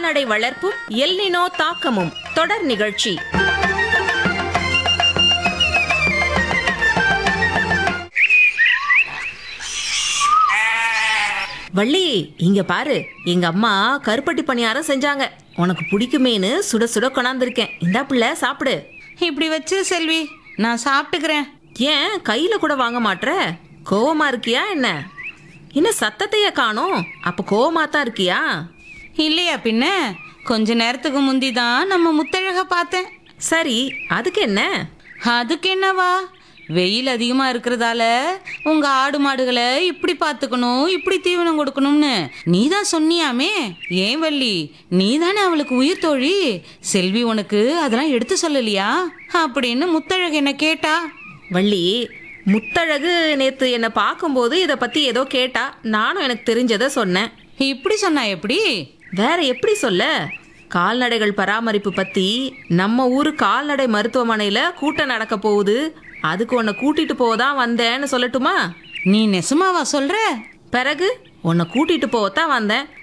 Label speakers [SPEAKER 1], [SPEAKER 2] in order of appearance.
[SPEAKER 1] கால்நடை வளர்ப்பும் எல்னினோ தாக்கமும் தொடர் நிகழ்ச்சி வள்ளி இங்க பாரு எங்க அம்மா கருப்பட்டி பணியாரம் செஞ்சாங்க உனக்கு பிடிக்குமேன்னு சுட சுட கொண்டாந்துருக்கேன் இந்தா பிள்ளை சாப்பிடு
[SPEAKER 2] இப்படி வச்சிரு செல்வி நான் சாப்பிட்டுக்கிறேன்
[SPEAKER 1] ஏன் கையில கூட வாங்க மாட்ற கோவமா இருக்கியா என்ன என்ன சத்தத்தையே காணோம் அப்ப கோவமா தான் இருக்கியா
[SPEAKER 2] இல்லையா பின்ன கொஞ்ச நேரத்துக்கு முந்தி தான் நம்ம முத்தழக பார்த்தேன்
[SPEAKER 1] சரி அதுக்கு என்ன
[SPEAKER 2] அதுக்கு என்னவா வெயில் அதிகமா இருக்கிறதால உங்க ஆடு மாடுகளை இப்படி பார்த்துக்கணும் இப்படி தீவனம் கொடுக்கணும்னு நீ தான் சொன்னியாமே ஏன் வள்ளி நீ தானே அவளுக்கு உயிர் தோழி செல்வி உனக்கு அதெல்லாம் எடுத்து சொல்லலையா அப்படின்னு முத்தழகு என்ன கேட்டா
[SPEAKER 1] வள்ளி முத்தழகு நேத்து என்னை பார்க்கும்போது இதை பத்தி ஏதோ கேட்டா நானும் எனக்கு தெரிஞ்சதை சொன்னேன்
[SPEAKER 2] இப்படி சொன்னா எப்படி
[SPEAKER 1] வேற எப்படி சொல்ல கால்நடைகள் பராமரிப்பு பத்தி நம்ம ஊரு கால்நடை மருத்துவமனையில கூட்டம் நடக்க போகுது அதுக்கு உன்னை கூட்டிட்டு போதான் வந்தேன்னு சொல்லட்டுமா
[SPEAKER 2] நீ நெசமாவா சொல்ற
[SPEAKER 1] பிறகு உன்னை கூட்டிட்டு போகத்தான் வந்தேன்